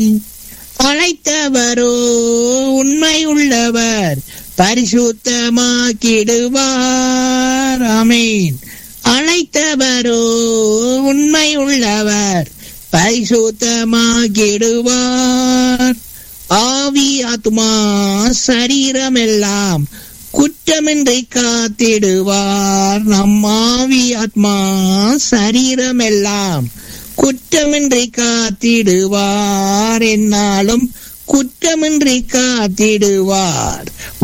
அழைத்தவரோ உண்மை உள்ளவர் பரிசுத்தமாக்கிடுவார் அமீன் அழைத்தவரோ உண்மை உள்ளவர் பரிசுத்தமாக்கிடுவார் ஆவி ஆத்மா சரீரமெல்லாம் குற்றமின்றி காத்திடுவார் நம் ஆவி ஆத்மா சரீரமெல்லாம் குற்றமின்றி காத்திடுவார் என்னாலும் குற்றமின்றி காத்திடுவார்